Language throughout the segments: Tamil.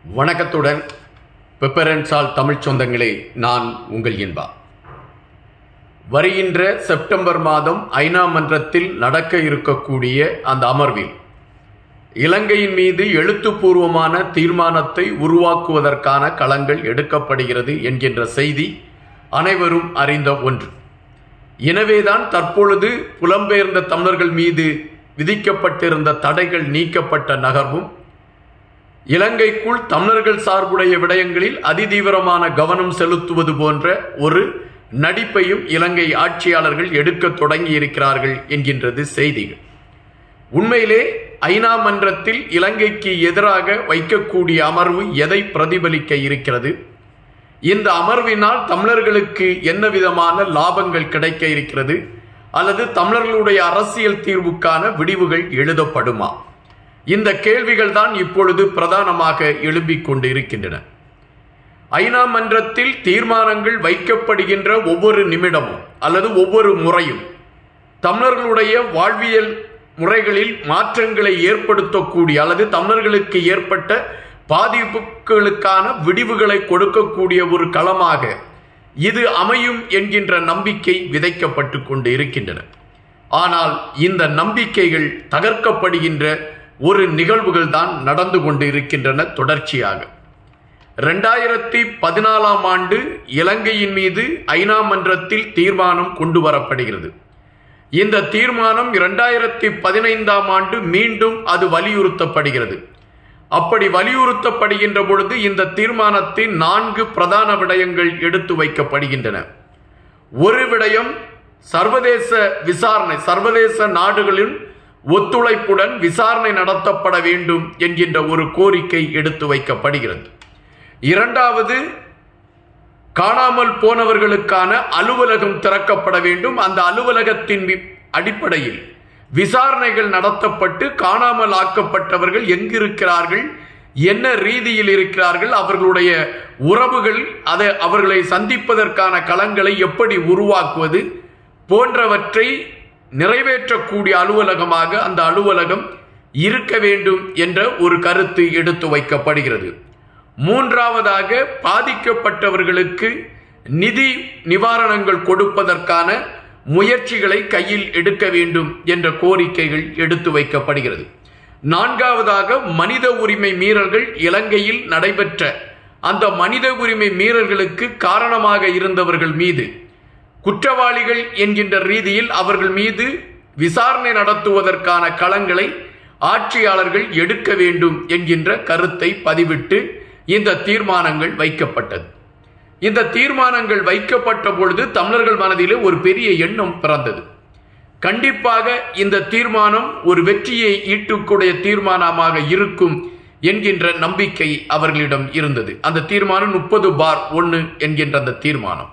வணக்கத்துடன் பெப்பரன்சால் தமிழ் சொந்தங்களே நான் உங்கள் இன்பா வருகின்ற செப்டம்பர் மாதம் ஐநா மன்றத்தில் நடக்க இருக்கக்கூடிய அந்த அமர்வில் இலங்கையின் மீது எழுத்துப்பூர்வமான தீர்மானத்தை உருவாக்குவதற்கான களங்கள் எடுக்கப்படுகிறது என்கின்ற செய்தி அனைவரும் அறிந்த ஒன்று எனவேதான் தற்பொழுது புலம்பெயர்ந்த தமிழர்கள் மீது விதிக்கப்பட்டிருந்த தடைகள் நீக்கப்பட்ட நகர்வும் இலங்கைக்குள் தமிழர்கள் சார்புடைய விடயங்களில் அதிதீவிரமான கவனம் செலுத்துவது போன்ற ஒரு நடிப்பையும் இலங்கை ஆட்சியாளர்கள் எடுக்க தொடங்கி இருக்கிறார்கள் என்கின்றது செய்திகள் உண்மையிலே ஐநா மன்றத்தில் இலங்கைக்கு எதிராக வைக்கக்கூடிய அமர்வு எதை பிரதிபலிக்க இருக்கிறது இந்த அமர்வினால் தமிழர்களுக்கு என்ன விதமான லாபங்கள் கிடைக்க இருக்கிறது அல்லது தமிழர்களுடைய அரசியல் தீர்வுக்கான விடிவுகள் எழுதப்படுமா இந்த கேள்விகள் தான் இப்பொழுது பிரதானமாக எழும்பிக் கொண்டு இருக்கின்றன ஐநா மன்றத்தில் தீர்மானங்கள் வைக்கப்படுகின்ற ஒவ்வொரு நிமிடமும் அல்லது ஒவ்வொரு முறையும் தமிழர்களுடைய வாழ்வியல் முறைகளில் மாற்றங்களை ஏற்படுத்தக்கூடிய அல்லது தமிழர்களுக்கு ஏற்பட்ட பாதிப்புகளுக்கான விடிவுகளை கொடுக்கக்கூடிய ஒரு களமாக இது அமையும் என்கின்ற நம்பிக்கை விதைக்கப்பட்டு கொண்டு இருக்கின்றன ஆனால் இந்த நம்பிக்கைகள் தகர்க்கப்படுகின்ற ஒரு நிகழ்வுகள் தான் நடந்து கொண்டு இருக்கின்றன தொடர்ச்சியாக ரெண்டாயிரத்தி பதினாலாம் ஆண்டு இலங்கையின் மீது ஐநா மன்றத்தில் தீர்மானம் கொண்டு வரப்படுகிறது இந்த தீர்மானம் இரண்டாயிரத்தி பதினைந்தாம் ஆண்டு மீண்டும் அது வலியுறுத்தப்படுகிறது அப்படி வலியுறுத்தப்படுகின்ற பொழுது இந்த தீர்மானத்தின் நான்கு பிரதான விடயங்கள் எடுத்து வைக்கப்படுகின்றன ஒரு விடயம் சர்வதேச விசாரணை சர்வதேச நாடுகளின் ஒத்துழைப்புடன் விசாரணை நடத்தப்பட வேண்டும் என்கின்ற ஒரு கோரிக்கை எடுத்து வைக்கப்படுகிறது இரண்டாவது காணாமல் போனவர்களுக்கான அலுவலகம் திறக்கப்பட வேண்டும் அந்த அலுவலகத்தின் அடிப்படையில் விசாரணைகள் நடத்தப்பட்டு காணாமல் ஆக்கப்பட்டவர்கள் எங்கிருக்கிறார்கள் என்ன ரீதியில் இருக்கிறார்கள் அவர்களுடைய உறவுகள் அதை அவர்களை சந்திப்பதற்கான களங்களை எப்படி உருவாக்குவது போன்றவற்றை நிறைவேற்றக்கூடிய அலுவலகமாக அந்த அலுவலகம் இருக்க வேண்டும் என்ற ஒரு கருத்து எடுத்து வைக்கப்படுகிறது மூன்றாவதாக பாதிக்கப்பட்டவர்களுக்கு நிதி நிவாரணங்கள் கொடுப்பதற்கான முயற்சிகளை கையில் எடுக்க வேண்டும் என்ற கோரிக்கைகள் எடுத்து வைக்கப்படுகிறது நான்காவதாக மனித உரிமை மீறல்கள் இலங்கையில் நடைபெற்ற அந்த மனித உரிமை மீறல்களுக்கு காரணமாக இருந்தவர்கள் மீது குற்றவாளிகள் என்கின்ற ரீதியில் அவர்கள் மீது விசாரணை நடத்துவதற்கான களங்களை ஆட்சியாளர்கள் எடுக்க வேண்டும் என்கின்ற கருத்தை பதிவிட்டு இந்த தீர்மானங்கள் வைக்கப்பட்டது இந்த தீர்மானங்கள் வைக்கப்பட்ட பொழுது தமிழர்கள் மனதிலே ஒரு பெரிய எண்ணம் பிறந்தது கண்டிப்பாக இந்த தீர்மானம் ஒரு வெற்றியை ஈட்டுக்கூடிய தீர்மானமாக இருக்கும் என்கின்ற நம்பிக்கை அவர்களிடம் இருந்தது அந்த தீர்மானம் முப்பது பார் ஒன்று என்கின்ற அந்த தீர்மானம்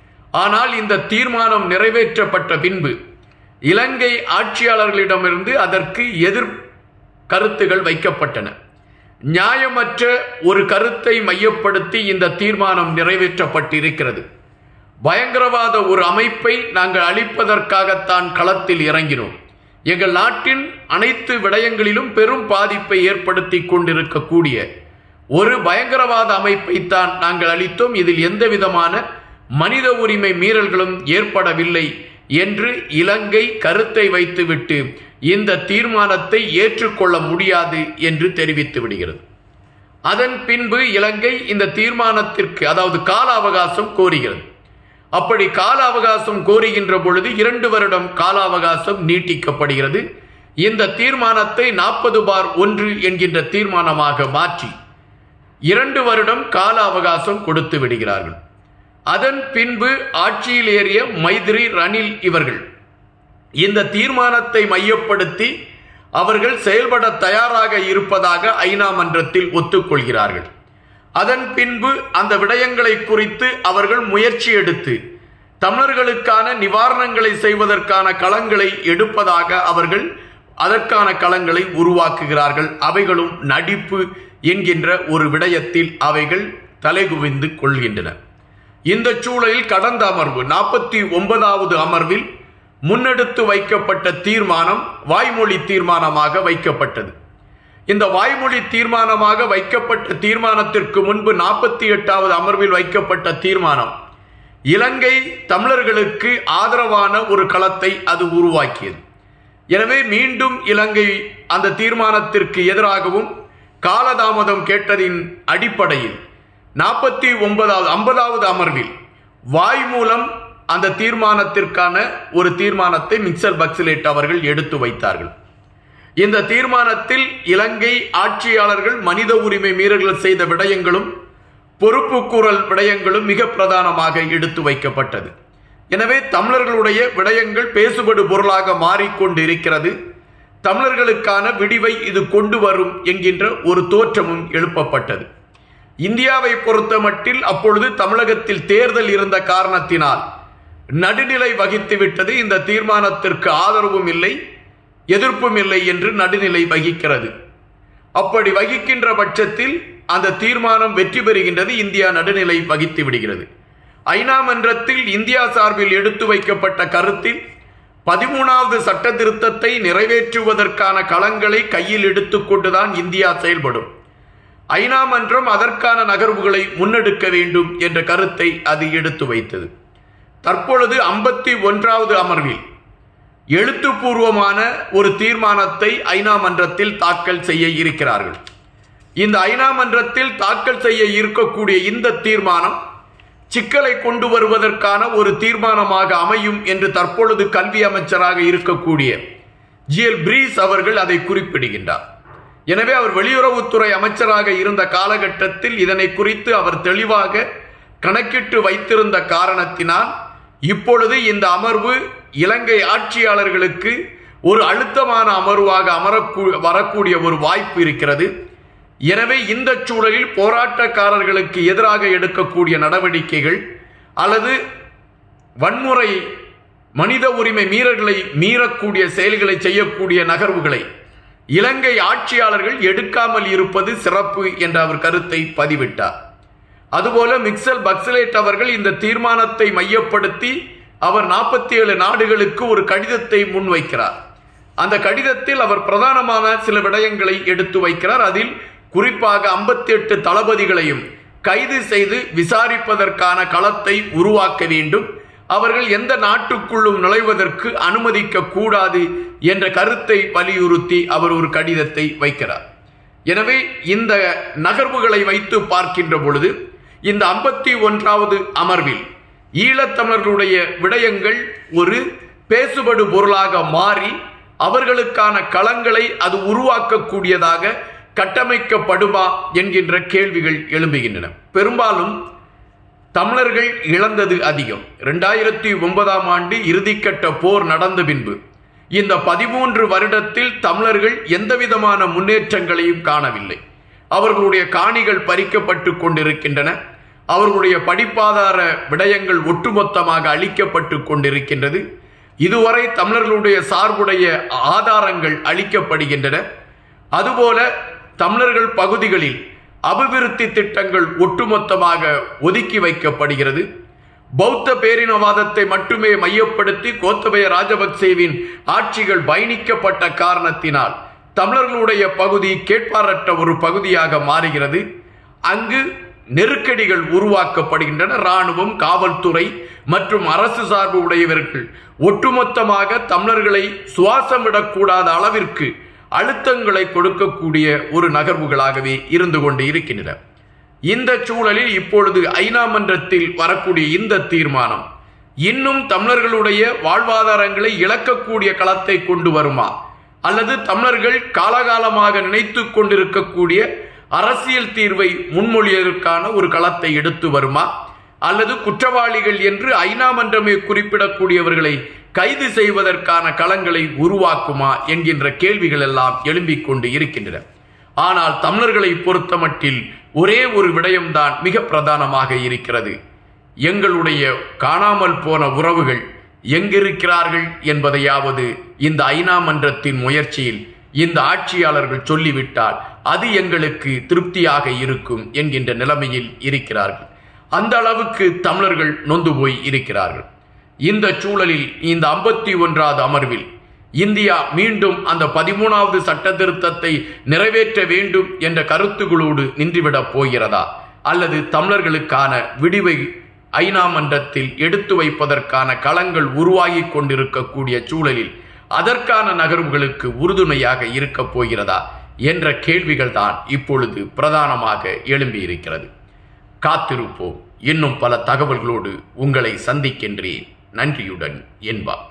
ஆனால் இந்த தீர்மானம் நிறைவேற்றப்பட்ட பின்பு இலங்கை ஆட்சியாளர்களிடமிருந்து அதற்கு எதிர் கருத்துகள் வைக்கப்பட்டன நியாயமற்ற ஒரு கருத்தை மையப்படுத்தி இந்த தீர்மானம் நிறைவேற்றப்பட்டிருக்கிறது பயங்கரவாத ஒரு அமைப்பை நாங்கள் அழிப்பதற்காகத்தான் களத்தில் இறங்கினோம் எங்கள் நாட்டின் அனைத்து விடயங்களிலும் பெரும் பாதிப்பை ஏற்படுத்தி கொண்டிருக்கக்கூடிய ஒரு பயங்கரவாத அமைப்பைத்தான் நாங்கள் அளித்தோம் இதில் எந்த விதமான மனித உரிமை மீறல்களும் ஏற்படவில்லை என்று இலங்கை கருத்தை வைத்துவிட்டு இந்த தீர்மானத்தை ஏற்றுக்கொள்ள முடியாது என்று தெரிவித்து விடுகிறது அதன் பின்பு இலங்கை இந்த தீர்மானத்திற்கு அதாவது கால அவகாசம் கோருகிறது அப்படி கால அவகாசம் கோருகின்ற பொழுது இரண்டு வருடம் கால அவகாசம் நீட்டிக்கப்படுகிறது இந்த தீர்மானத்தை நாற்பது பார் ஒன்று என்கின்ற தீர்மானமாக மாற்றி இரண்டு வருடம் கால அவகாசம் கொடுத்து விடுகிறார்கள் அதன் பின்பு ஆட்சியில் ஏறிய மைத்ரி ரணில் இவர்கள் இந்த தீர்மானத்தை மையப்படுத்தி அவர்கள் செயல்பட தயாராக இருப்பதாக ஐநா மன்றத்தில் ஒத்துக்கொள்கிறார்கள் அதன் பின்பு அந்த விடயங்களை குறித்து அவர்கள் முயற்சி எடுத்து தமிழர்களுக்கான நிவாரணங்களை செய்வதற்கான களங்களை எடுப்பதாக அவர்கள் அதற்கான களங்களை உருவாக்குகிறார்கள் அவைகளும் நடிப்பு என்கின்ற ஒரு விடயத்தில் அவைகள் தலைகுவிந்து கொள்கின்றன இந்த சூழலில் கடந்த அமர்வு நாற்பத்தி ஒன்பதாவது அமர்வில் முன்னெடுத்து வைக்கப்பட்ட தீர்மானம் வாய்மொழி தீர்மானமாக வைக்கப்பட்டது இந்த வாய்மொழி தீர்மானமாக வைக்கப்பட்ட தீர்மானத்திற்கு முன்பு நாற்பத்தி எட்டாவது அமர்வில் வைக்கப்பட்ட தீர்மானம் இலங்கை தமிழர்களுக்கு ஆதரவான ஒரு களத்தை அது உருவாக்கியது எனவே மீண்டும் இலங்கை அந்த தீர்மானத்திற்கு எதிராகவும் காலதாமதம் கேட்டதின் அடிப்படையில் நாற்பத்தி ஒன்பதாவது ஐம்பதாவது அமர்வில் வாய் மூலம் அந்த தீர்மானத்திற்கான ஒரு தீர்மானத்தை மிக்சர் பக்சிலேட் அவர்கள் எடுத்து வைத்தார்கள் இந்த தீர்மானத்தில் இலங்கை ஆட்சியாளர்கள் மனித உரிமை மீறல்கள் செய்த விடயங்களும் பொறுப்புக்கூறல் விடயங்களும் மிக பிரதானமாக எடுத்து வைக்கப்பட்டது எனவே தமிழர்களுடைய விடயங்கள் பேசுபடு பொருளாக மாறிக்கொண்டிருக்கிறது தமிழர்களுக்கான விடிவை இது கொண்டு வரும் என்கின்ற ஒரு தோற்றமும் எழுப்பப்பட்டது இந்தியாவை பொறுத்த மட்டில் அப்பொழுது தமிழகத்தில் தேர்தல் இருந்த காரணத்தினால் நடுநிலை வகித்து விட்டது இந்த தீர்மானத்திற்கு ஆதரவும் இல்லை எதிர்ப்பும் இல்லை என்று நடுநிலை வகிக்கிறது அப்படி வகிக்கின்ற பட்சத்தில் அந்த தீர்மானம் வெற்றி பெறுகின்றது இந்தியா நடுநிலை வகித்து விடுகிறது ஐநா மன்றத்தில் இந்தியா சார்பில் எடுத்து வைக்கப்பட்ட கருத்தில் பதிமூணாவது சட்ட திருத்தத்தை நிறைவேற்றுவதற்கான களங்களை கையில் எடுத்துக்கொண்டுதான் இந்தியா செயல்படும் ஐநா மன்றம் அதற்கான நகர்வுகளை முன்னெடுக்க வேண்டும் என்ற கருத்தை அது எடுத்து வைத்தது தற்பொழுது ஐம்பத்தி ஒன்றாவது அமர்வில் எழுத்துப்பூர்வமான ஒரு தீர்மானத்தை ஐநா மன்றத்தில் தாக்கல் செய்ய இருக்கிறார்கள் இந்த ஐநா மன்றத்தில் தாக்கல் செய்ய இருக்கக்கூடிய இந்த தீர்மானம் சிக்கலை கொண்டு வருவதற்கான ஒரு தீர்மானமாக அமையும் என்று தற்பொழுது கல்வி அமைச்சராக இருக்கக்கூடிய ஜிஎல் பிரீஸ் அவர்கள் அதை குறிப்பிடுகின்றார் எனவே அவர் வெளியுறவுத்துறை அமைச்சராக இருந்த காலகட்டத்தில் இதனை குறித்து அவர் தெளிவாக கணக்கிட்டு வைத்திருந்த காரணத்தினால் இப்பொழுது இந்த அமர்வு இலங்கை ஆட்சியாளர்களுக்கு ஒரு அழுத்தமான அமர்வாக அமரக்கூ வரக்கூடிய ஒரு வாய்ப்பு இருக்கிறது எனவே இந்த சூழலில் போராட்டக்காரர்களுக்கு எதிராக எடுக்கக்கூடிய நடவடிக்கைகள் அல்லது வன்முறை மனித உரிமை மீறல்களை மீறக்கூடிய செயல்களை செய்யக்கூடிய நகர்வுகளை இலங்கை ஆட்சியாளர்கள் எடுக்காமல் இருப்பது சிறப்பு என்ற அவர் கருத்தை பதிவிட்டார் அதுபோல மிக்சல் பக்சலேட் அவர்கள் இந்த தீர்மானத்தை மையப்படுத்தி அவர் நாற்பத்தி ஏழு நாடுகளுக்கு ஒரு கடிதத்தை முன்வைக்கிறார் அந்த கடிதத்தில் அவர் பிரதானமான சில விடயங்களை எடுத்து வைக்கிறார் அதில் குறிப்பாக ஐம்பத்தி எட்டு தளபதிகளையும் கைது செய்து விசாரிப்பதற்கான களத்தை உருவாக்க வேண்டும் அவர்கள் எந்த நாட்டுக்குள்ளும் நுழைவதற்கு அனுமதிக்க கூடாது என்ற கருத்தை வலியுறுத்தி அவர் ஒரு கடிதத்தை வைக்கிறார் எனவே இந்த நகர்வுகளை வைத்து பார்க்கின்ற பொழுது இந்த ஐம்பத்தி ஒன்றாவது அமர்வில் ஈழத்தமிழர்களுடைய விடயங்கள் ஒரு பேசுபடு பொருளாக மாறி அவர்களுக்கான களங்களை அது உருவாக்கக்கூடியதாக கட்டமைக்கப்படுமா என்கின்ற கேள்விகள் எழும்புகின்றன பெரும்பாலும் தமிழர்கள் இழந்தது அதிகம் இரண்டாயிரத்தி ஒன்பதாம் ஆண்டு இறுதிக்கட்ட போர் நடந்த பின்பு இந்த பதிமூன்று வருடத்தில் தமிழர்கள் எந்தவிதமான முன்னேற்றங்களையும் காணவில்லை அவர்களுடைய காணிகள் பறிக்கப்பட்டு கொண்டிருக்கின்றன அவர்களுடைய படிப்பாதார விடயங்கள் ஒட்டுமொத்தமாக அளிக்கப்பட்டு கொண்டிருக்கின்றது இதுவரை தமிழர்களுடைய சார்புடைய ஆதாரங்கள் அளிக்கப்படுகின்றன அதுபோல தமிழர்கள் பகுதிகளில் அபிவிருத்தி திட்டங்கள் ஒட்டுமொத்தமாக ஒதுக்கி வைக்கப்படுகிறது பௌத்த பேரினவாதத்தை மட்டுமே மையப்படுத்தி கோத்தபய ராஜபக்சேவின் ஆட்சிகள் பயணிக்கப்பட்ட காரணத்தினால் தமிழர்களுடைய பகுதி கேட்பாரற்ற ஒரு பகுதியாக மாறுகிறது அங்கு நெருக்கடிகள் உருவாக்கப்படுகின்றன இராணுவம் காவல்துறை மற்றும் அரசு சார்பு உடையவர்கள் ஒட்டுமொத்தமாக தமிழர்களை சுவாசம் விடக்கூடாத அளவிற்கு அழுத்தங்களை கொடுக்கக்கூடிய ஒரு நகர்வுகளாகவே இருந்து கொண்டு இருக்கின்றன இந்த சூழலில் இப்பொழுது ஐநா மன்றத்தில் வரக்கூடிய இந்த தீர்மானம் இன்னும் தமிழர்களுடைய வாழ்வாதாரங்களை இழக்கக்கூடிய களத்தை கொண்டு வருமா அல்லது தமிழர்கள் காலகாலமாக நினைத்து கொண்டிருக்கக்கூடிய அரசியல் தீர்வை முன்மொழியதற்கான ஒரு களத்தை எடுத்து வருமா அல்லது குற்றவாளிகள் என்று ஐநா மன்றமே குறிப்பிடக்கூடியவர்களை கைது செய்வதற்கான களங்களை உருவாக்குமா என்கின்ற கேள்விகள் எல்லாம் எழும்பிக் கொண்டு இருக்கின்றன ஆனால் தமிழர்களை பொறுத்தமட்டில் ஒரே ஒரு விடயம்தான் மிக பிரதானமாக இருக்கிறது எங்களுடைய காணாமல் போன உறவுகள் எங்கிருக்கிறார்கள் என்பதையாவது இந்த ஐநா மன்றத்தின் முயற்சியில் இந்த ஆட்சியாளர்கள் சொல்லிவிட்டால் அது எங்களுக்கு திருப்தியாக இருக்கும் என்கின்ற நிலைமையில் இருக்கிறார்கள் அந்த அளவுக்கு தமிழர்கள் நொந்து போய் இருக்கிறார்கள் இந்த சூழலில் இந்த ஐம்பத்தி ஒன்றாவது அமர்வில் இந்தியா மீண்டும் அந்த பதிமூணாவது சட்ட திருத்தத்தை நிறைவேற்ற வேண்டும் என்ற கருத்துகளோடு நின்றுவிடப் போகிறதா அல்லது தமிழர்களுக்கான விடிவை ஐநா மன்றத்தில் எடுத்து வைப்பதற்கான களங்கள் உருவாகி கொண்டிருக்கக்கூடிய சூழலில் அதற்கான நகர்வுகளுக்கு உறுதுணையாக இருக்கப் போகிறதா என்ற கேள்விகள் தான் இப்பொழுது பிரதானமாக எழும்பியிருக்கிறது காத்திருப்போம் இன்னும் பல தகவல்களோடு உங்களை சந்திக்கின்றேன் நன்றியுடன் என்பா